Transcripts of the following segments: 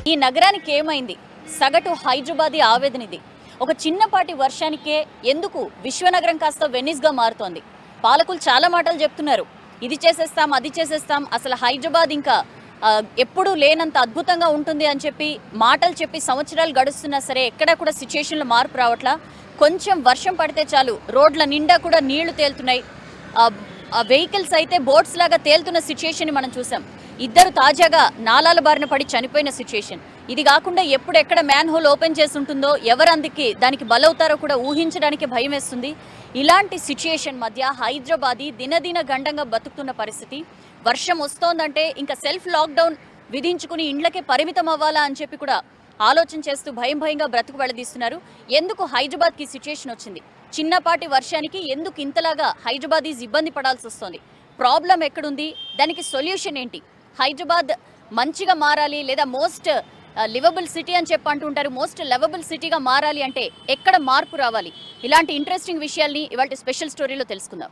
ఈ నగరానికి ఏమైంది సగటు హైదరాబాదీ ఆవేదన ఇది ఒక చిన్నపాటి వర్షానికే ఎందుకు విశ్వనగరం కాస్త వెనిస్గా మారుతోంది పాలకులు చాలా మాటలు చెప్తున్నారు ఇది చేసేస్తాం అది చేసేస్తాం అసలు హైదరాబాద్ ఇంకా ఆ, ఎప్పుడూ లేనంత అద్భుతంగా ఉంటుంది అని చెప్పి మాటలు చెప్పి సంవత్సరాలు గడుస్తున్నా సరే ఎక్కడా కూడా సిచ్యుయేషన్లో మార్పు రావట్లా కొంచెం వర్షం పడితే చాలు రోడ్ల నిండా కూడా నీళ్లు తేలుతున్నాయి ఆ వెహికల్స్ అయితే బోట్స్ లాగా తేలుతున్న సిచ్యుయేషన్ మనం చూసాం ఇద్దరు తాజాగా నాలాల బారిన పడి చనిపోయిన సిచ్యుయేషన్ ఇది కాకుండా ఎప్పుడు ఎక్కడ మ్యాన్ హోల్ ఓపెన్ చేసి ఉంటుందో ఎవరందుకి దానికి బలవుతారో కూడా ఊహించడానికి భయం వేస్తుంది ఇలాంటి సిచ్యుయేషన్ మధ్య హైదరాబాదీ దినదిన గండంగా బతుకుతున్న పరిస్థితి వర్షం వస్తోందంటే ఇంకా సెల్ఫ్ లాక్డౌన్ విధించుకుని ఇండ్లకే పరిమితం అవ్వాలా అని చెప్పి కూడా ఆలోచన చేస్తూ భయం భయంగా బ్రతుకు వెళ్ళదీస్తున్నారు ఎందుకు హైదరాబాద్కి సిచ్యుయేషన్ వచ్చింది చిన్నపాటి వర్షానికి ఎందుకు ఇంతలాగా హైదరాబాదీస్ ఇబ్బంది పడాల్సి వస్తుంది ప్రాబ్లం ఎక్కడుంది దానికి సొల్యూషన్ ఏంటి హైదరాబాద్ మంచిగా మారాలి లేదా మోస్ట్ లివబుల్ సిటీ అని చెప్పి అంటుంటారు మోస్ట్ లెవబుల్ సిటీగా మారాలి అంటే ఎక్కడ మార్పు రావాలి ఇలాంటి ఇంట్రెస్టింగ్ విషయాల్ని ఇవాళ స్పెషల్ స్టోరీలో తెలుసుకుందాం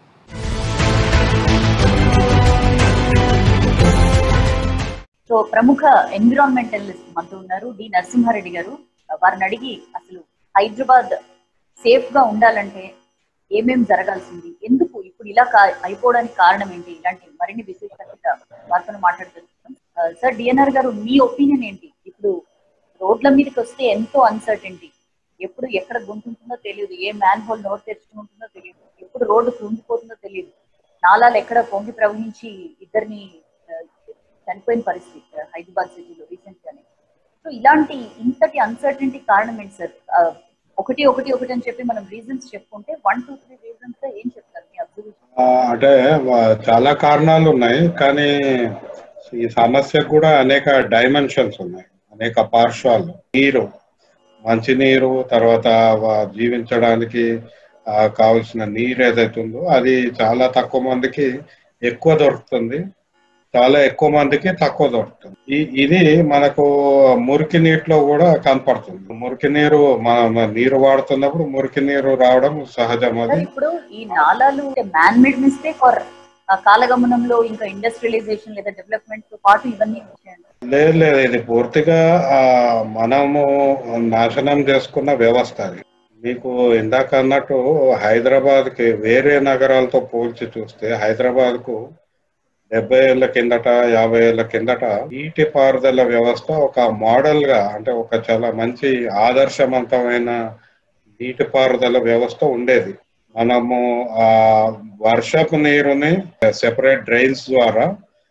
సో ప్రముఖ ఎన్విరాన్మెంటలిస్ట్ మనతో ఉన్నారు డి నరసింహారెడ్డి గారు వారిని అడిగి అసలు హైదరాబాద్ సేఫ్ గా ఉండాలంటే ఏమేం జరగాల్సింది ఎందుకు ఇప్పుడు ఇలా కా- అయిపోవడానికి కారణం ఏంటి ఇలాంటి మరిన్ని విశేషాల మీద వారితో మాట్లాడుతున్నాం సార్ డిఎన్ఆర్ గారు మీ ఒపీనియన్ ఏంటి ఇప్పుడు రోడ్ల మీదకి వస్తే ఎంతో అన్సర్టెంటీ ఎప్పుడు ఎక్కడ గుంటుంటుందో తెలియదు ఏ మ్యాన్ హోల్ నోట్ తెచ్చుకుంటుందో తెలియదు ఎప్పుడు రోడ్డు కుంగిపోతుందో తెలియదు నాలాలు ఎక్కడ పొంగి ప్రవహించి ఇద్దరిని ఆ, చనిపోయిన పరిస్థితి ఆ, హైదరాబాద్ సిటీలో రీసెంట్ గానే సో ఇలాంటి ఇంతటి అన్సర్టెంటీ కారణం ఏంటి సార్ ఆ, ఒకటి ఒకటి ఒకటి అని చెప్పి మనం రీజన్స్ చెప్పుకుంటే వన్ టూ త్రీ రీజన్స్ ఏం చెప్తారు మీ అబ్జర్వేషన్ ఆ, అంటే వా- చాలా కారణాలు ఉన్నాయి కానీ ఈ సమస్యకు కూడా అనేక డైమెన్షన్స్ ఉన్నాయి అనేక పార్శ్వాలు నీరు మంచినీరు తర్వాత వా- జీవించడానికి ఆ, కావలసిన నీరు ఏదైతే ఉందో అది చాలా తక్కువ మందికి ఎక్కువ దొరుకుతుంది చాలా ఎక్కువ మందికి తక్కువ దొరుకుతుంది ఈ ఇది మనకు మురికి నీటిలో కూడా కనపడుతుంది మురికి నీరు మన నీరు వాడుతున్నప్పుడు మురికి నీరు రావడం సహజం అది సార్ ఇప్పుడు ఈ నాలాలు మ్యాన్ మేడ్ మిస్టేక్ ఆర్ కాలగమనంలో ఇంకా ఇండస్ట్రియలైజేషన్ లేదా డెవలప్మెంట్ తో పాటు ఇవన్నీ వచ్చాయండి లేదు లేదు ఇది పూర్తిగా ఆ, మనము నాశనం చేసుకున్న వ్యవస్థ అది మీకు ఇందాక అన్నట్టు హైదరాబాద్ కి వేరే నగరాలతో పోల్చి చూస్తే హైదరాబాద్ కు డెబ్బై ఏళ్ల కిందట యాభై ఏళ్ల కిందట నీటి పారుదల వ్యవస్థ ఒక మోడల్ గా అంటే ఒక చాలా మంచి ఆదర్శవంతమైన నీటిపారుదల వ్యవస్థ ఉండేది మనము ఆ వర్షపు నీరుని సెపరేట్ డ్రైన్స్ ద్వారా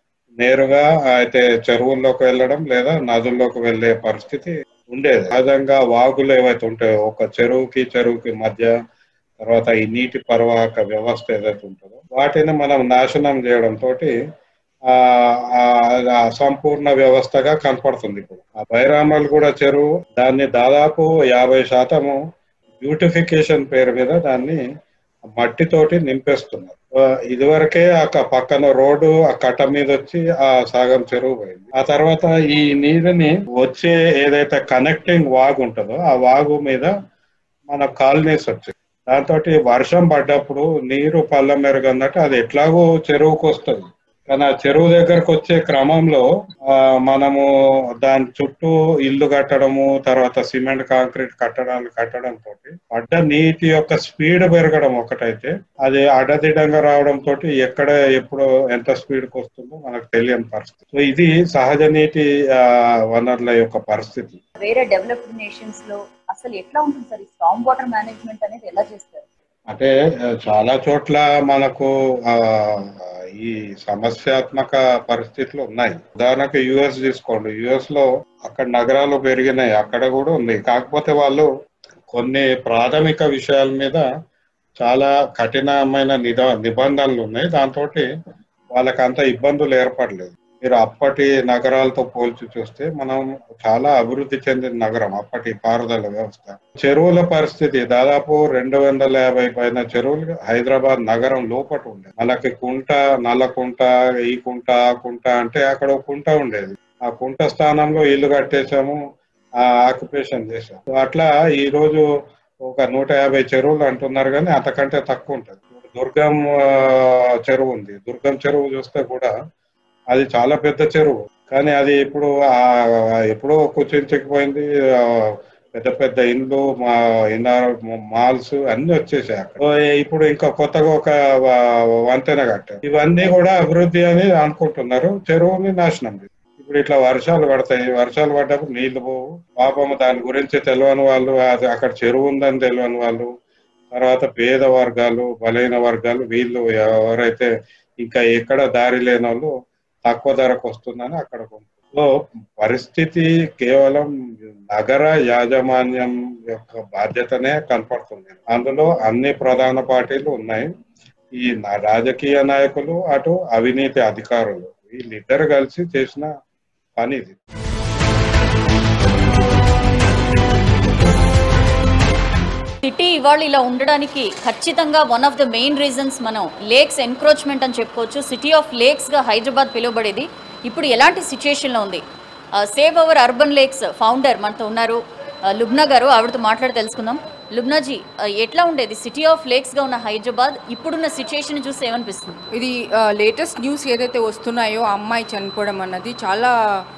నేరుగా అయితే చెరువుల్లోకి వెళ్ళడం లేదా నదుల్లోకి వెళ్ళే పరిస్థితి ఉండేది సహజంగా వాగులు ఏవైతే ఉంటాయో ఒక చెరువుకి చెరువుకి మధ్య తర్వాత ఈ నీటి పరివాహక వ్యవస్థ ఏదైతే ఉంటుందో వాటిని మనం నాశనం చేయడం తోటి ఆ ఆ, అది అసంపూర్ణ వ్యవస్థగా కనపడుతుంది ఇప్పుడు ఆ బైరామల్ కూడా చెరువు దాన్ని దాదాపు యాభై శాతము బ్యూటిఫికేషన్ పేరు మీద దాన్ని మట్టితోటి నింపేస్తున్నారు ఆ, ఇదివరకే ఆ క- పక్కన రోడ్డు ఆ కట్ట మీద వచ్చి ఆ సాగం చెరువు పోయింది ఆ తర్వాత ఈ నీరుని వచ్చే ఏదైతే కనెక్టింగ్ వాగు ఉంటుందో ఆ వాగు మీద మన కాలనీస్ వచ్చాయి దాంతో వర్షం పడ్డప్పుడు నీరు పళ్ళ మెరుగన్నట్టు అది ఎట్లాగో చెరువుకు వస్తుంది కానీ ఆ చెరువు దగ్గరకు వచ్చే క్రమంలో ఆ, మనము దాని చుట్టూ ఇల్లు కట్టడము తర్వాత సిమెంట్ కాంక్రీట్ కట్టడాలు కట్టడం తోటి పడ్డ నీటి యొక్క స్పీడ్ పెరగడం ఒకటైతే అది అడ్డదిడ్డంగా రావడం తోటి ఎక్కడ ఎప్పుడు ఎంత స్పీడ్ కి వస్తుందో మనకు తెలియని పరిస్థితి సో ఇది సహజ నీటి ఆ, వనరుల యొక్క పరిస్థితి వేరే డెవలప్డ్ నేషన్స్ లో అసలు ఎట్లా ఉంటుంది సార్ ఈ స్టామ్ వాటర్ మేనేజ్మెంట్ అనేది ఎలా చేస్తారు అంటే ఆ, చాలా చోట్ల మనకు ఆ ఈ సమస్యాత్మక పరిస్థితులు ఉన్నాయి ఉదాహరణకు యుఎస్ తీసుకోండి యుఎస్ లో అక్కడ నగరాలు పెరిగినాయి అక్కడ కూడా ఉంది కాకపోతే వాళ్ళు కొన్ని ప్రాథమిక విషయాల మీద చాలా కఠినమైన నిద నిబంధనలు ఉన్నాయి దాంతో వాళ్ళకి అంత ఇబ్బందులు ఏర్పడలేదు మీరు అప్పటి నగరాలతో పోల్చి చూస్తే మనం చాలా అభివృద్ధి చెందిన నగరం అప్పటి పారుదల వ్యవస్థ చెరువుల పరిస్థితి దాదాపు రెండు వందల యాభై పైన చెరువులు హైదరాబాద్ నగరం లోపట ఉండేది మనకి కుంట నల్ల కుంట ఈ కుంట ఆ కుంట అంటే అక్కడ ఒక కుంట ఉండేది ఆ కుంట స్థానంలో ఇల్లు కట్టేశాము ఆ ఆక్యుపేషన్ చేశాము సో అట్లా ఈ రోజు ఒక నూట యాభై చెరువులు అంటున్నారు కానీ అంతకంటే తక్కువ ఉంటుంది దుర్గం ఆ, చెరువు ఉంది దుర్గం చెరువు చూస్తే కూడా అది చాలా పెద్ద చెరువు కానీ అది ఇప్పుడు ఆ- ఎప్పుడో కుచించుకుపోయింది ఆ, పెద్ద పెద్ద ఇండ్లు మా ఇన్నర్ మాల్స్ అన్ని వచ్చేసాయి అక్కడ సో, ఇప్పుడు ఇంకా కొత్తగా ఒక వ- వంతెన కట్టారు ఇవన్నీ కూడా అభివృద్ధి అని అనుకుంటున్నారు చెరువుని నాశనం చేస్తారు. ఇప్పుడు ఇట్లా వర్షాలు పడతాయి వర్షాలు పడ్డప్పుడు నీళ్లు పోవు పాపం దాని గురించి తెలియని వాళ్ళు అది అక్కడ చెరువు ఉందని తెలియని వాళ్ళు తర్వాత పేద వర్గాలు బలైన వర్గాలు వీళ్ళు ఎవరైతే ఇంకా ఎక్కడ దారి లేని వాళ్ళు తక్కువ ధరకు వస్తుందని అక్కడ కొనుక్కుంటారు. సో పరిస్థితి కేవలం నగర యాజమాన్యం యొక్క బాధ్యతనే కనపడుతుంది అందులో అన్ని ప్రధాన పార్టీలు ఉన్నాయి ఈ నా- రాజకీయ నాయకులు అటు అవినీతి అధికారులు వీళ్ళిద్దరు కలిసి చేసిన పని ఇది సిటీ ఇవాళ ఇలా ఉండడానికి ఖచ్చితంగా one of the main reasons మనం లేక్స్ ఎన్క్రోచ్మెంట్ అని చెప్పుకోవచ్చు సిటీ ఆఫ్ లేక్స్గా హైదరాబాద్ పిలువబడేది ఇప్పుడు ఎలాంటి సిచ్యుయేషన్లో ఉంది save our urban lakes founder మనతో ఉన్నారు ఆ, లుబ్నా గారు ఆవిడతో మాట్లాడి తెలుసుకుందాం లుబ్నాజీ ఆ, ఎట్లా ఉండేది సిటీ ఆఫ్ లేక్స్గా ఉన్న హైదరాబాద్ ఇప్పుడున్న సిచ్యుయేషన్ చూసి ఏమనిపిస్తుంది ఇది లేటెస్ట్ న్యూస్ ఏదైతే వస్తున్నాయో ఆ అమ్మాయి చనిపోవడం అన్నది చాలా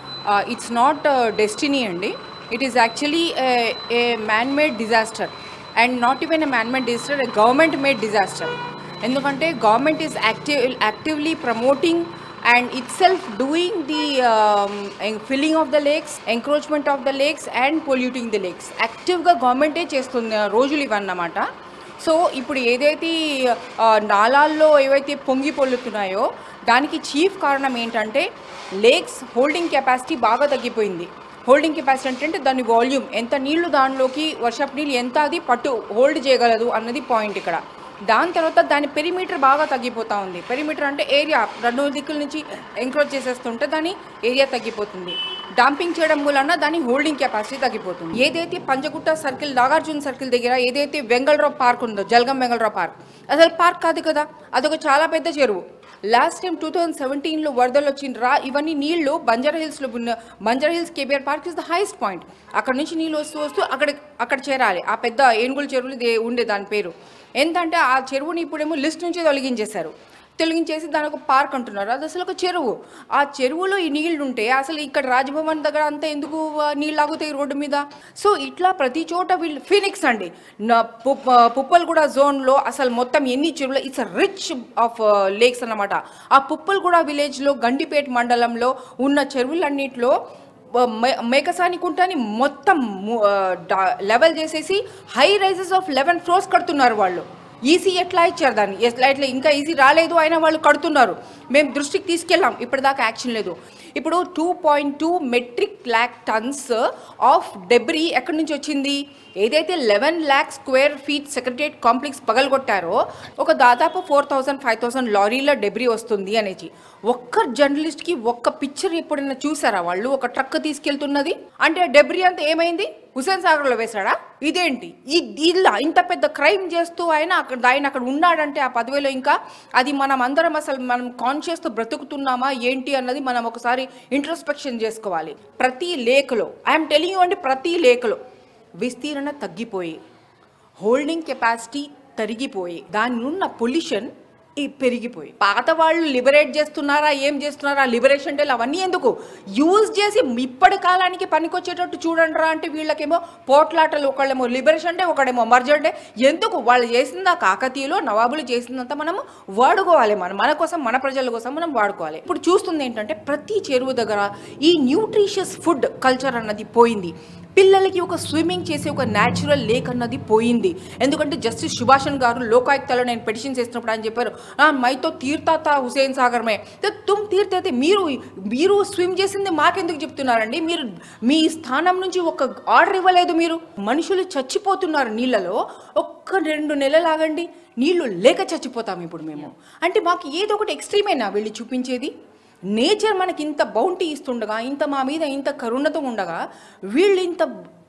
ఇట్స్ నాట్ డెస్టినీ అండి it is actually a man made disaster and not even a man made disaster government made disaster ఎందుకంటే government is active actively promoting and itself doing the filling of the lakes encroachment of the lakes and polluting the lakes యాక్టివ్గా గవర్నమెంటే చేస్తుంది ఆ, రోజులు ఇవన్నమాట so ఇప్పుడు ఏదైతే ఆ, నాలాల్లో ఏవైతే పొంగి పొల్లుతున్నాయో దానికి చీఫ్ కారణం ఏంటంటే లేక్స్ హోల్డింగ్ కెపాసిటీ బాగా తగ్గిపోయింది హోల్డింగ్ కెపాసిటీ అంటే దాని వాల్యూమ్ ఎంత నీళ్లు దానిలోకి వర్షపు నీళ్ళు ఎంత అది పట్టు హోల్డ్ చేయగలదు అన్నది పాయింట్ ఇక్కడ దాని తర్వాత దాని పెరిమీటర్ బాగా తగ్గిపోతూ ఉంది పెరిమీటర్ అంటే ఏరియా రెండు దిక్కుల నుంచి ఎంక్రోచ్ చేసేస్తుంటే దాని ఏరియా తగ్గిపోతుంది డంపింగ్ చేయడం వలన దాని హోల్డింగ్ కెపాసిటీ తగ్గిపోతుంది ఏదైతే పంజగుట్ట సర్కిల్ నాగార్జున సర్కిల్ దగ్గర ఏదైతే వెంగళరావు పార్క్ ఉందో జల్గం వెంగళరావు పార్క్ అసలు పార్క్ కాదు కదా అదొక చాలా పెద్ద చెరువు లాస్ట్ టైం టూ థౌజండ్ సెవెంటీన్లో వరదలు వచ్చిండ్రా ఇవన్నీ నీళ్లు బంజారా హిల్స్లో ఉన్న Banjara hills KBR park is the highest point అక్కడ నుంచి నీళ్ళు వస్తూ వస్తూ అక్కడ అక్కడ చేరాలి ఆ పెద్ద ఏనుగుల చెరువులు దే- ఉండే దాని పేరు ఏంటంటే ఆ చెరువుని ఇప్పుడేమో లిస్ట్ నుంచి తొలగించేశారు తొలగించేసి దాని ఒక పార్క్ అంటున్నారు అది అసలు ఒక చెరువు ఆ చెరువులో ఈ నీళ్లు ఉంటే అసలు ఇక్కడ రాజ్భవన్ దగ్గర అంతా ఎందుకు ఆ, నీళ్ళు ఆగుతాయి రోడ్డు మీద సో ఇట్లా ప్రతి చోట వీళ్ళు ఫినిక్స్ అండి నా- పుప్ప- పుప్పలగూడ జోన్లో అసలు మొత్తం ఎన్ని చెరువులు ఇట్స్ రిచ్ ఆఫ్ లేక్స్ అన్నమాట ఆ పుప్పలగూడ విలేజ్లో గండిపేట మండలంలో ఉన్న చెరువులన్నిటిలో మే- మేకసాని కుంటని మొత్తం ము- ఆ, డా- లెవెల్ చేసేసి high rises of eleven floors కడుతున్నారు వాళ్ళు ఈజీ ఎట్లా ఇచ్చారు దాన్ని ఎట్లా ఇట్లా ఇంకా ఈజీ రాలేదు అయినా వాళ్ళు కడుతున్నారు మేము దృష్టికి తీసుకెళ్ళాం ఇప్పటిదాకా యాక్షన్ లేదు ఇప్పుడు two point two metric lakh tons of debris ఎక్కడి నుంచి వచ్చింది ఏదైతే eleven lakh square feet secretariat complex పగలగొట్టారో ఒక దాదాపు ఫోర్ థౌసండ్ ఫైవ్ థౌసండ్ లారీల డెబ్రీ వస్తుంది అనేసి ఒక్క జర్నలిస్ట్కి ఒక్క పిక్చర్ ఎప్పుడైనా చూసారా వాళ్ళు ఒక ట్రక్ తీసుకెళ్తున్నది అంటే డెబ్రీ అంతా ఏమైంది హుసేన్ సాగర్లో వేశాడా ఇదేంటి ఈ ఇలా ఇంత పెద్ద క్రైమ్ చేస్తూ ఆయన అక్కడ ఆయన అక్కడ ఉన్నాడంటే ఆ పదవిలో ఇంకా అది మనం అందరం అసలు మనం కాన్షియస్తో బ్రతుకుతున్నామా ఏంటి అన్నది మనం ఒకసారి ఇంట్రోస్పెక్షన్ చేసుకోవాలి ప్రతి లేఖలో ఐఎమ్ టెలింగ్ యూ అంటే ప్రతి లేఖలో విస్తీరణ తగ్గిపోయి హోల్డింగ్ కెపాసిటీ తరిగిపోయి దాని ఉన్న పొల్యూషన్ ఈ పెరిగిపోయి పాత వాళ్ళు లిబరేట్ చేస్తున్నారా ఏం చేస్తున్నారా లిబరేషన్ డేలు అవన్నీ ఎందుకు యూజ్ చేసి ఇప్పటి కాలానికి పనికొచ్చేటట్టు చూడండి రా అంటే వీళ్ళకేమో పోట్లాటలు ఒకళ్ళేమో లిబరేషన్ డే ఒకడేమో మర్జర్ డే ఎందుకు వాళ్ళు చేసిందా కాకతీయులో నవాబులు చేసిందంతా మనము వాడుకోవాలి మనం మన కోసం మన ప్రజల కోసం మనం వాడుకోవాలి ఇప్పుడు చూస్తుంది ఏంటంటే ప్రతి చెరువు దగ్గర ఈ న్యూట్రిషియస్ ఫుడ్ కల్చర్ అన్నది పోయింది పిల్లలకి ఒక స్విమ్మింగ్ చేసే ఒక న్యాచురల్ లేక్ అన్నది పోయింది ఎందుకంటే జస్టిస్ సుభాషణ్ గారు లోకాయుక్తలో నేను పెటిషన్ చేసినప్పుడు ఆయన చెప్పారు "ఆ, మైతో తీర్థాత హుసేన్ సాగర్ మే తో తుమ్ తీర్థైతే మీరు మీరు స్విమ్ చేసింది మాకెందుకు చెప్తున్నారండి మీరు మీ స్థానం నుంచి ఒక ఆర్డర్ ఇవ్వలేదు మీరు మనుషులు చచ్చిపోతున్నారు నీళ్ళలో ఒక్క రెండు నెలలు ఆగండి నీళ్లు లేక చచ్చిపోతాం ఇప్పుడు మేము అంటే మాకు ఏదో ఒకటి ఎక్స్ట్రీమేనా వెళ్ళి చూపించేది నేచర్ మనకి ఇంత బౌంటీ ఇస్తుండగా ఇంత మా మీద ఇంత కరుణతో ఉండగా వీళ్ళు ఇంత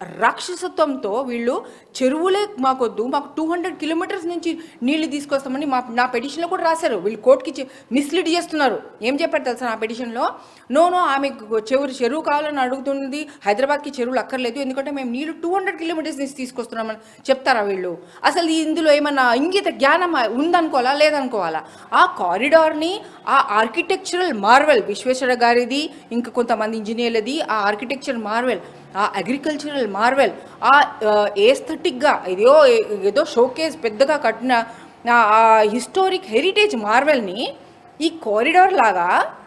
రాక్షసత్వంతో వీళ్ళు చెరువులే మాకొద్దు మాకు టూ హండ్రెడ్ కిలోమీటర్స్ నుంచి నీళ్లు తీసుకొస్తామని మా నా పెటిషన్లో కూడా రాశారు వీళ్ళు కోర్టుకి మిస్లీడ్ చేస్తున్నారు ఏం చెప్పారు తెలుసా నా పెటిషన్లో నో నో ఆమె చెరువు చెరువు కావాలని అడుగుతుంది హైదరాబాద్కి చెరువులు అక్కర్లేదు ఎందుకంటే మేము నీళ్లు టూ హండ్రెడ్ కిలోమీటర్స్ నుంచి తీసుకొస్తున్నామని చెప్తారా వీళ్ళు అసలు ఇందులో ఏమన్నా ఇంగిత జ్ఞానం ఉందనుకోవాలా లేదనుకోవాలా ఆ కారిడార్ని ఆ ఆర్కిటెక్చరల్ మార్వెల్ విశ్వేశ్వర గారిది ఇంకా కొంతమంది ఇంజనీర్లది ఆ ఆర్కిటెక్చర్ మార్వెల్ ఆ అగ్రికల్చరల్ మార్వెల్ ఆ ఏస్థెటిక్గా ఏదో ఏదో షోకేస్ పెద్దగా కట్టిన ఆ హిస్టారిక్ హెరిటేజ్ మార్వెల్ని ఈ కారిడార్ లాగా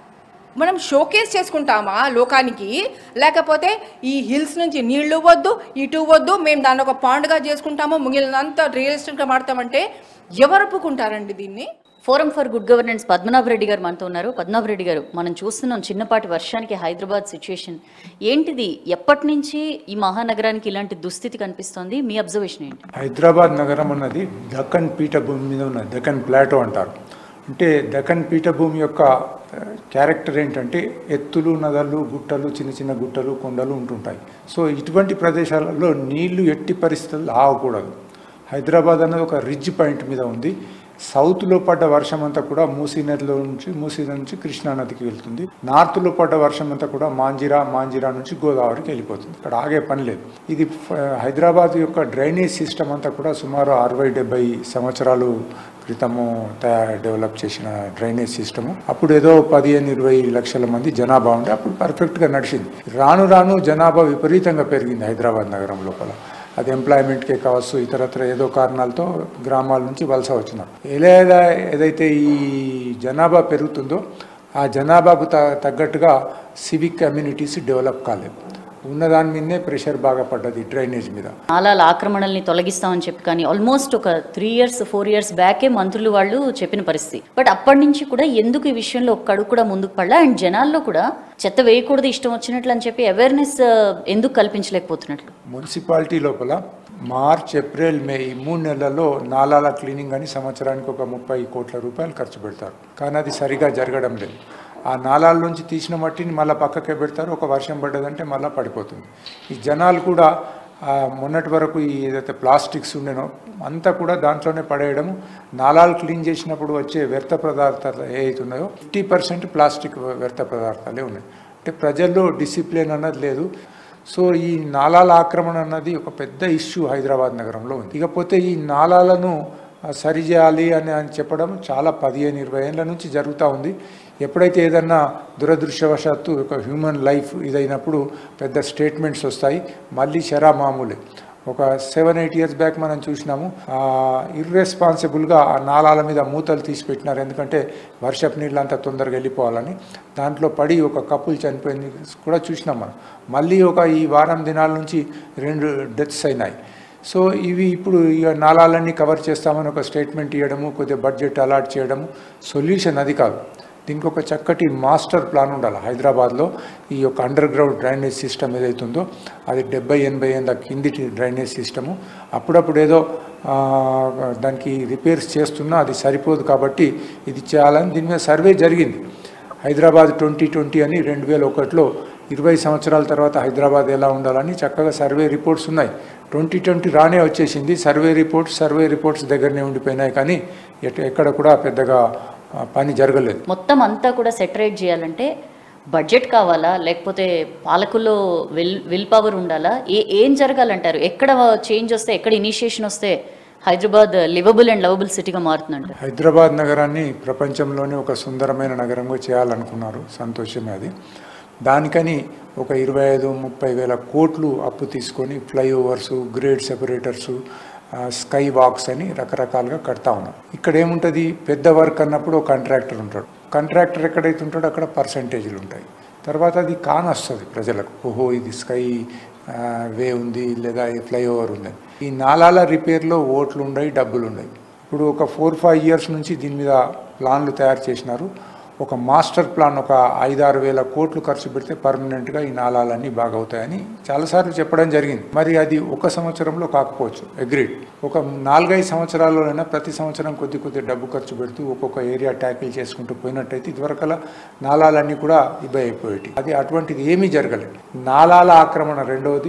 మనం షోకేస్ చేసుకుంటామా లోకానికి లేకపోతే ఈ హిల్స్ నుంచి నీళ్లు వద్దు ఇటు వద్దు మేము దాన్ని ఒక పాండ్గా చేసుకుంటాము మిగిలినంత రియలిస్టిక్గా మాడతామంటే ఎవరు ఒప్పుకుంటారండి దీన్ని forum for good governance Padmanabha Reddy గారు మనతో ఉన్నారు పద్మనాభ రెడ్డి గారు మనం చూస్తున్నాం చిన్నపాటి వర్షానికి హైదరాబాద్ సిచ్యుయేషన్ ఏంటిది ఎప్పటి నుంచి ఈ మహానగరానికి ఇలాంటి దుస్థితి కనిపిస్తోంది మీ అబ్జర్వేషన్ ఏంటి హైదరాబాద్ నగరం అన్నది దక్కన్ పీఠభూమి మీద ఉన్న దక్కన్ ప్లాటో అంటారు అంటే దక్కన్ పీఠభూమి యొక్క ఆ, క్యారెక్టర్ ఏంటంటే ఎత్తులు నదలు గుట్టలు చిన్న చిన్న గుట్టలు కొండలు ఉంటుంటాయి సో ఇటువంటి ప్రదేశాలలో నీళ్లు ఎట్టి పరిస్థితుల్లో ఆగకూడదు హైదరాబాద్ అనేది ఒక రిడ్జ్ పాయింట్ మీద ఉంది సౌత్లో పడ్డ వర్షం అంతా కూడా మూసీ నదిలో నుంచి మూసీ నది నుంచి కృష్ణా నదికి వెళ్తుంది నార్త్లో పడ్డ వర్షం అంతా కూడా మాంజిరా మాంజిరా నుంచి గోదావరికి వెళ్ళిపోతుంది ఇక్కడ ఆగే పని లేదు ఇది ఫ- హైదరాబాద్ యొక్క డ్రైనేజ్ సిస్టమ్ అంతా కూడా సుమారు అరవై డెబ్బై సంవత్సరాలు క్రితము తయారు డెవలప్ చేసిన డ్రైనేజ్ సిస్టము అప్పుడు ఏదో పదిహేను ఇరవై లక్షల మంది జనాభా ఉంటే అప్పుడు పర్ఫెక్ట్గా నడిచింది రాను రాను జనాభా విపరీతంగా పెరిగింది హైదరాబాద్ నగరం లోపల అది ఎంప్లాయ్మెంట్కే కావచ్చు ఇతరత్ర ఏదో కారణాలతో గ్రామాల నుంచి వలస వచ్చినారు ఎలా ఏదైతే ఈ జనాభా పెరుగుతుందో ఆ జనాభాకు త తగ్గట్టుగా సివిక్ కమ్యూనిటీస్ డెవలప్ కాలేదు ఉన్నదాని మీదనే ప్రెషర్ బాగా పడ్డది డ్రైనేజ్ మీద నాలాల ఆక్రమణల్ని తొలగిస్తామని చెప్పి కానీ ఆల్మోస్ట్ ఒక త్రీ ఇయర్స్ ఫోర్ ఇయర్స్ బ్యాకే మంత్రులు వాళ్ళు చెప్పిన పరిస్థితి బట్ అప్పటి నుంచి కూడా ఎందుకు ఈ విషయంలో ఒక్క అడుగు కూడా ముందుకు పడలా అండ్ జనాల్లో కూడా చెత్త వేయకూడదు ఇష్టం వచ్చినట్లు అని చెప్పి అవేర్నెస్ ఎందుకు కల్పించలేకపోతున్నట్లు మున్సిపాలిటీ లోపల మార్చ్ ఏప్రిల్ మే ఈ మూడు నెలల్లో నాలాల క్లీనింగ్ అని సంవత్సరానికి ఒక ముప్పై కోట్ల రూపాయలు ఖర్చు పెడతారు కానీ అది సరిగా జరగడం లేదు ఆ నాలాల నుంచి తీసిన మట్టిని మళ్ళీ పక్కకే పెడతారు ఒక వర్షం పడ్డదంటే మళ్ళీ పడిపోతుంది ఈ జనాలు కూడా ఆ, మొన్నటి వరకు ఈ ఏదైతే ప్లాస్టిక్స్ ఉండేనో అంతా కూడా దాంట్లోనే పడేయడము నాలాలు క్లీన్ చేసినప్పుడు వచ్చే వ్యర్థ పదార్థాలు ఏవైతే ఉన్నాయో ఫిఫ్టీ పర్సెంట్ ప్లాస్టిక్ వ్యర్థ పదార్థాలే ఉన్నాయి అంటే ప్రజల్లో డిసిప్లిన్ అన్నది లేదు సో ఈ నాలాల ఆక్రమణ అన్నది ఒక పెద్ద ఇష్యూ హైదరాబాద్ నగరంలో ఉంది ఇకపోతే ఈ నాలాలను ఆ, సరిచేయాలి అని అని చెప్పడం చాలా పదిహేను ఇరవై ఏళ్ళ నుంచి జరుగుతూ ఉంది ఎప్పుడైతే ఏదన్నా దురదృష్టవశాత్తు ఒక హ్యూమన్ లైఫ్ ఇదైనప్పుడు పెద్ద స్టేట్మెంట్స్ వస్తాయి మళ్ళీ శరా మామూలే ఒక సెవెన్ ఎయిట్ ఇయర్స్ బ్యాక్ మనం చూసినాము ఇర్రెస్పాన్సిబుల్గా ఆ నాలాల మీద మూతలు తీసి పెట్టినారు ఎందుకంటే వర్షపు నీళ్ళు అంతా తొందరగా వెళ్ళిపోవాలని దాంట్లో పడి ఒక కపుల్ చనిపోయింది కూడా చూసినాం మనం మళ్ళీ ఒక ఈ వారం దినాల నుంచి రెండు డెత్స్ అయినాయి సో ఇవి ఇప్పుడు ఇక నాలాలన్నీ కవర్ చేస్తామని ఒక స్టేట్మెంట్ ఇవ్వడము కొద్దిగా బడ్జెట్ అలాట్ చేయడము సొల్యూషన్ అది కాదు దీనికి ఒక చక్కటి మాస్టర్ ప్లాన్ ఉండాలి హైదరాబాద్లో ఈ యొక్క అండర్ గ్రౌండ్ డ్రైనేజ్ సిస్టమ్ ఏదైతుందో అది డెబ్బై ఎనభై ఏళ్ళ కిందిటి డ్రైనేజ్ సిస్టము అప్పుడప్పుడు ఏదో ఆ, దానికి రిపేర్స్ చేస్తున్నా అది సరిపోదు కాబట్టి ఇది చేయాలని దీని మీద సర్వే జరిగింది హైదరాబాద్ ట్వంటీ ట్వంటీ అని రెండు వేల ఒకటిలో ఇరవై సంవత్సరాల తర్వాత హైదరాబాద్ ఎలా ఉండాలని చక్కగా సర్వే రిపోర్ట్స్ ఉన్నాయి ట్వంటీ ట్వంటీ రానే వచ్చేసింది సర్వే రిపోర్ట్స్ సర్వే రిపోర్ట్స్ దగ్గరనే ఉండిపోయినాయి కానీ ఎట్- ఎక్కడ కూడా పెద్దగా ఆ, పని జరగలేదు మొత్తం అంతా కూడా సెటరేట్ చేయాలంటే బడ్జెట్ కావాలా లేకపోతే పాలకుల్లో విల్ విల్ పవర్ ఉండాలా ఏ ఏం జరగాలంటారు ఎక్కడ చేంజ్ వస్తే ఎక్కడ ఇనిషియేషన్ వస్తే హైదరాబాద్ లివబుల్ అండ్ లవబుల్ సిటీగా మారుతుందంటారు హైదరాబాద్ నగరాన్ని ప్రపంచంలోనే ఒక సుందరమైన నగరంగా చేయాలనుకున్నారు సంతోషమే అది దానికని ఒక ఇరవై ఐదు ముప్పై వేల కోట్లు అప్పు తీసుకొని flyovers grade separators sky walks అని రకరకాలుగా కడతా ఉన్నాం ఇక్కడ ఏముంటుంది పెద్ద వర్క్ అన్నప్పుడు ఒక కాంట్రాక్టర్ ఉంటాడు కాంట్రాక్టర్ ఎక్కడైతే ఉంటాడో అక్కడ పర్సంటేజ్లు ఉంటాయి తర్వాత అది కానొస్తుంది ప్రజలకు ఓహో ఇది స్కై ఆ, వే ఉంది లేదా ఈ ఫ్లైఓవర్ ఉంది ఈ నాలాల రిపేర్లో ఓట్లు ఉన్నాయి డబ్బులు ఉన్నాయి ఇప్పుడు ఒక ఫోర్ ఫైవ్ ఇయర్స్ నుంచి దీని మీద ప్లాన్లు తయారు చేసినారు ఒక మాస్టర్ ప్లాన్ ఒక ఐదారు వేల కోట్లు ఖర్చు పెడితే పర్మనెంట్గా ఈ నాలాలన్నీ బాగవుతాయని చాలాసార్లు చెప్పడం జరిగింది మరి అది ఒక సంవత్సరంలో కాకపోవచ్చు అగ్రీడ్ ఒక నాలుగైదు సంవత్సరాల్లోనైనా ప్రతి సంవత్సరం కొద్ది కొద్ది డబ్బు ఖర్చు పెడుతూ ఒక్కొక్క ఏరియా ట్యాకిల్ చేసుకుంటూ పోయినట్టయితే ఇదివరకలా నాలాలన్నీ కూడా ఇబ్బంది అయిపోయేటి అది అటువంటిది ఏమీ జరగలేదు నాలాల ఆక్రమణ రెండవది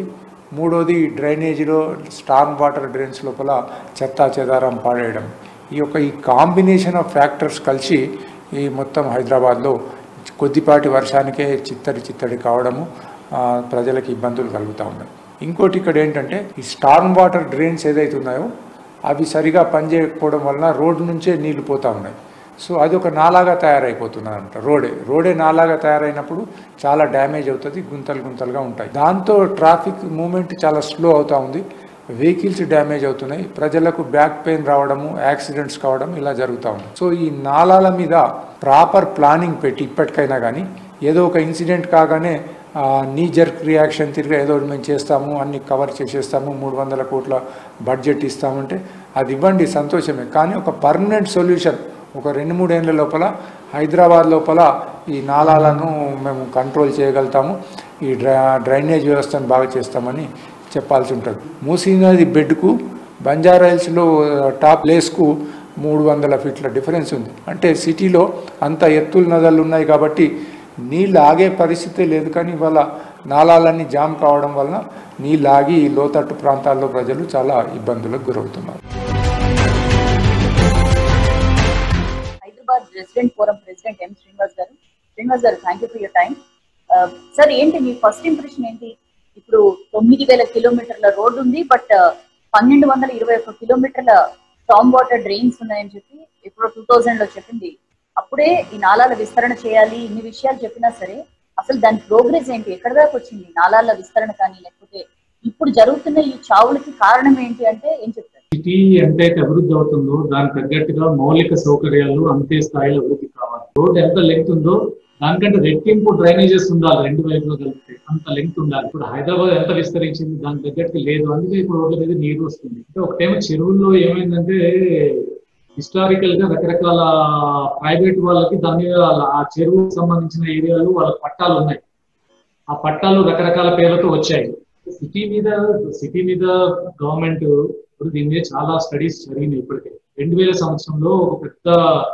మూడోది డ్రైనేజీలో స్టార్మ్ వాటర్ డ్రైన్స్ లోపల చెత్తా చెదారం పాడేయడం ఈ యొక్క ఈ కాంబినేషన్ ఆఫ్ ఫ్యాక్టర్స్ కలిసి ఈ మొత్తం హైదరాబాద్లో కొద్దిపాటి వర్షానికే చిత్తడి చిత్తడి కావడము ఆ, ప్రజలకు ఇబ్బందులు కలుగుతూ ఉన్నాయి ఇంకోటి ఇక్కడ ఏంటంటే ఈ స్టార్మ్ వాటర్ డ్రైన్స్ ఏదైతే ఉన్నాయో అవి సరిగా పనిచేయకపోవడం వలన రోడ్డు నుంచే నీళ్లు పోతూ ఉన్నాయి సో అది ఒక నాలాగా తయారైపోతున్నది అనమాట రోడే రోడే నాలాగా తయారైనప్పుడు చాలా డ్యామేజ్ అవుతుంది గుంతలు గుంతలుగా ఉంటాయి దాంతో ట్రాఫిక్ మూమెంట్ చాలా స్లో అవుతూ ఉంది వెహికల్స్ డ్యామేజ్ అవుతున్నాయి ప్రజలకు బ్యాక్ పెయిన్ రావడము యాక్సిడెంట్స్ కావడం ఇలా జరుగుతూ ఉంది సో ఈ నాలాల మీద ప్రాపర్ ప్లానింగ్ పెట్టి ఇప్పటికైనా కానీ ఏదో ఒక ఇన్సిడెంట్ కాగానే నీ జర్క్ రియాక్షన్ తిరిగి ఏదో ఒకటి మేము చేస్తాము అన్ని కవర్ చేసేస్తాము మూడు వందల కోట్ల బడ్జెట్ ఇస్తామంటే అది ఇవ్వండి సంతోషమే కానీ ఒక పర్మనెంట్ సొల్యూషన్ ఒక రెండు మూడేళ్ల లోపల హైదరాబాద్ లోపల ఈ నాలాలను మేము కంట్రోల్ చేయగలుగుతాము ఈ డ్రై డ్రైనేజ్ వ్యవస్థను బాగా చేస్తామని చెప్పాల్సి ఉంటుంది మూసీ నది బెడ్కు బంజారా హిల్స్లో టాప్ ప్లేస్కు మూడు వందల ఫీట్ల డిఫరెన్స్ ఉంది అంటే సిటీలో అంత ఎత్తుల నదులు ఉన్నాయి కాబట్టి నీళ్ళు ఆగే పరిస్థితే లేదు కానీ ఇవాళ నాలాలన్నీ జామ్ కావడం వలన నీళ్ళు ఆగి ఈ లోతట్టు ప్రాంతాల్లో ప్రజలు చాలా ఇబ్బందులకు గురవుతున్నారు Hyderabad resident forum president M Srinivas గారు శ్రీనివాస్ గారు thank you for your time sir ఏంటి మీ ఫస్ట్ ఇంప్రెషన్ ఏంటి ఇప్పుడు తొమ్మిది వేల కిలోమీటర్ల రోడ్డు ఉంది బట్ పన్నెండు వందల ఇరవై ఒక్క కిలోమీటర్ల స్టామ్ వాటర్ డ్రైన్స్ ఉన్నాయని చెప్పి ఇప్పుడు టూ థౌజండ్ లో చెప్పింది అప్పుడే ఈ నాలాల విస్తరణ చేయాలి ఇన్ని విషయాలు చెప్పినా సరే అసలు దాని ప్రోగ్రెస్ ఏంటి ఎక్కడ దాకా వచ్చింది నాలాల విస్తరణ కానీ లేకపోతే ఇప్పుడు జరుగుతున్న ఈ చావులకి కారణం ఏంటి అంటే ఏం చెప్తారు సిటీ ఎంతైతే అభివృద్ధి అవుతుందో దానికి తగ్గట్టుగా మౌలిక సౌకర్యాలు అంతే స్థాయిలో అభివృద్ధి కావాలి రోడ్ ఎంత లెంగ్త్ ఉందో దానికంటే రెట్టింపు డ్రైనేజెస్ ఉండాలి రెండు వైపులో కలిపితే అంత లెంగ్త్ ఉండాలి ఇప్పుడు హైదరాబాద్ ఎంత విస్తరించింది దానికి తగ్గట్టు లేదు అందుకే ఇప్పుడు రోడ్ల మీద నీరు వస్తుంది అంటే ఒక టైం చెరువుల్లో ఏమైందంటే హిస్టారికల్ గా రకరకాల ప్రైవేట్ వాళ్ళకి దాని మీద ఆ చెరువుకు సంబంధించిన ఏరియాలు వాళ్ళ పట్టాలు ఉన్నాయి ఆ పట్టాలు రకరకాల పేర్లతో వచ్చాయి సిటీ మీద సిటీ మీద గవర్నమెంట్ ఇప్పుడు దీని మీద చాలా స్టడీస్ జరిగినాయి ఇప్పటికే రెండు వేల సంవత్సరంలో ఒక పెద్ద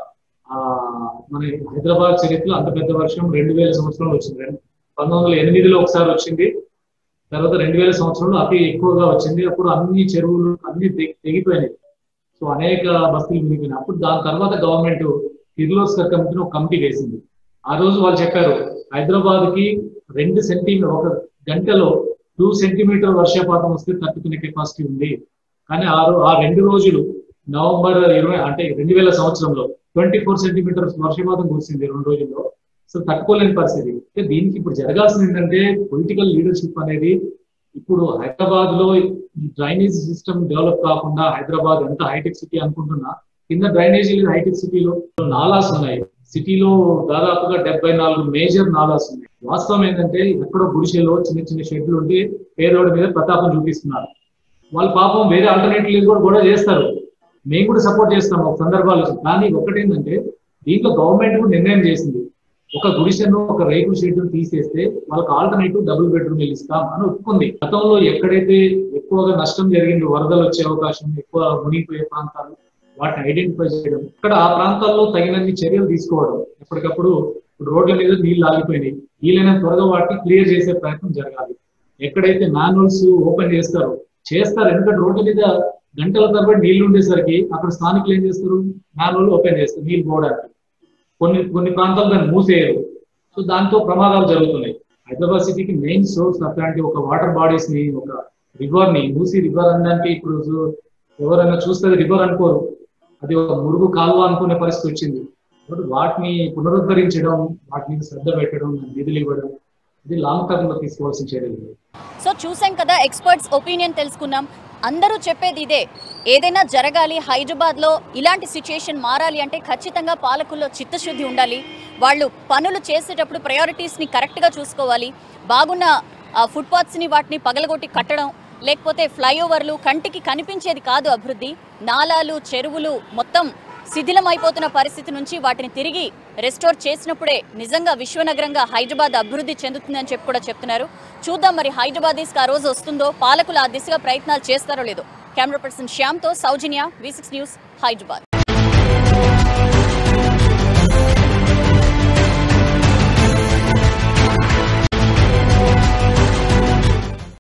ఆ మన హైదరాబాద్ చరిత్రలో అంత పెద్ద వర్షం రెండు వేల సంవత్సరంలో వచ్చింది రెండు- పంతొమ్మిది వందల ఎనిమిదిలో ఒకసారి వచ్చింది తర్వాత రెండు వేల సంవత్సరంలో అతి ఎక్కువగా వచ్చింది అప్పుడు అన్ని చెరువులు అన్ని తెగి- తెగిపోయినాయి సో అనేక బస్తీలు మునిగిపోయినాయి అప్పుడు దాని తర్వాత గవర్నమెంట్ కిర్లోస్కర్ కమిటీ ఒక కమిటీ వేసింది ఆ రోజు వాళ్ళు చెప్పారు హైదరాబాద్ కి రెండు సెంటీమీటర్ ఒక గంటలో టూ సెంటీమీటర్ వర్షపాతం వస్తే తట్టుకునే కెపాసిటీ ఉంది కానీ ఆ రో- ఆ రెండు రోజులు నవంబర్ ఇరవై అంటే రెండు వేల సంవత్సరంలో ట్వంటీ ఫోర్ సెంటీమీటర్స్ వర్షపాతం కురిసింది రెండు రోజుల్లో సో తట్టుకోలేని పరిస్థితి అంటే దీనికి ఇప్పుడు జరగాల్సింది ఏంటంటే పొలిటికల్ లీడర్షిప్ అనేది ఇప్పుడు హైదరాబాద్ లో ఈ డ్రైనేజ్ సిస్టమ్ డెవలప్ కాకుండా హైదరాబాద్ ఎంత హైటెక్ సిటీ అనుకుంటున్నా కింద డ్రైనేజీ హైటెక్ సిటీలో నాలాస్ ఉన్నాయి సిటీలో దాదాపుగా డెబ్బై నాలుగు మేజర్ నాలాస్ ఉన్నాయి వాస్తవం ఏంటంటే ఎక్కడో గుడిసెలో చిన్న చిన్న షెడ్లు ఉండి పేదోడి మీద ప్రతాపం చూపిస్తున్నారు వాళ్ళ పాపం వేరే ఆల్టర్నేటివ్ కూడా గొడవ చేస్తారు మేము కూడా సపోర్ట్ చేస్తాం ఒక సందర్భాలు కానీ ఒకటేంటంటే దీంట్లో గవర్నమెంట్ కూడా నిర్ణయం చేసింది ఒక గుడిసెను ఒక రేకుల షెడ్ తీసేస్తే వాళ్ళకి ఆల్టర్నేటివ్ డబుల్ బెడ్రూమ్ ఇస్తాం అని ఒప్పుకుంది గతంలో ఎక్కడైతే ఎక్కువగా నష్టం జరిగింది వరదలు వచ్చే అవకాశం ఎక్కువ మునిగిపోయే ప్రాంతాలు వాటిని ఐడెంటిఫై చేయడం ఇక్కడ ఆ ప్రాంతాల్లో తగినన్ని చర్యలు తీసుకోవడం ఎప్పటికప్పుడు ఇప్పుడు రోడ్ల మీద నీళ్లు ఆగిపోయినాయి వీలైనంత త్వరగా వాటిని క్లియర్ చేసే ప్రయత్నం జరగాలి ఎక్కడైతే మాన్యువల్స్ ఓపెన్ చేస్తారో చేస్తారు ఎందుకంటే రోడ్ల మీద గంటల తరబడి నీళ్లు ఉండేసరికి అక్కడ స్థానికులు ఏం చేస్తారు మాన్యువల్ ఓపెన్ చేస్తారు నీళ్లు పోవడానికి కొన్ని కొన్ని ప్రాంతాలు దాన్ని మూసేయరు సో దాంతో ప్రమాదాలు జరుగుతున్నాయి హైదరాబాద్ సిటీకి మెయిన్ సోర్స్ అట్లాంటి ఒక వాటర్ బాడీస్ ని ఒక రివర్ ని మూసి రివర్ అనడానికి ఇప్పుడు చూ- ఎవరైనా చూస్తే రివర్ అనుకోరు అది ఒక మురుగు కాలువ అనుకునే పరిస్థితి వచ్చింది కాబట్టి వాటిని పునరుద్ధరించడం వాటి మీద శ్రద్ధ పెట్టడం నిధులు ఇవ్వడం ఇది లాంగ్ టర్మ్ లో తీసుకోవాల్సిన చర్యలు సో చూసాం కదా ఎక్స్పర్ట్స్ ఒపీనియన్ తెలుసుకున్నాం అందరూ చెప్పేది ఇదే ఏదైనా జరగాలి హైదరాబాద్లో ఇలాంటి సిచ్యుయేషన్ మారాలి అంటే ఖచ్చితంగా పాలకుల్లో చిత్తశుద్ధి ఉండాలి వాళ్ళు పనులు చేసేటప్పుడు ప్రయారిటీస్ని కరెక్ట్గా చూసుకోవాలి బాగున్న ఫుట్పాత్స్ని వాటిని పగలగొట్టి కట్టడం లేకపోతే ఫ్లైఓవర్లు కంటికి కనిపించేది కాదు అభివృద్ధి నాలాలు చెరువులు మొత్తం శిథిలమైపోతున్న పరిస్థితి నుంచి వాటిని తిరిగి రెస్టోర్ చేసినప్పుడే నిజంగా విశ్వనగరంగా హైదరాబాద్ అభివృద్ధి చెందుతుందని చెప్పి కూడా చెప్తున్నారు చూద్దాం మరి హైదరాబాదీస్కి ఆ రోజు వస్తుందో పాలకులు ఆ దిశగా ప్రయత్నాలు చేస్తారో లేదో కెమెరా పర్సన్ శ్యామ్తో Soujanya V six news Hyderabad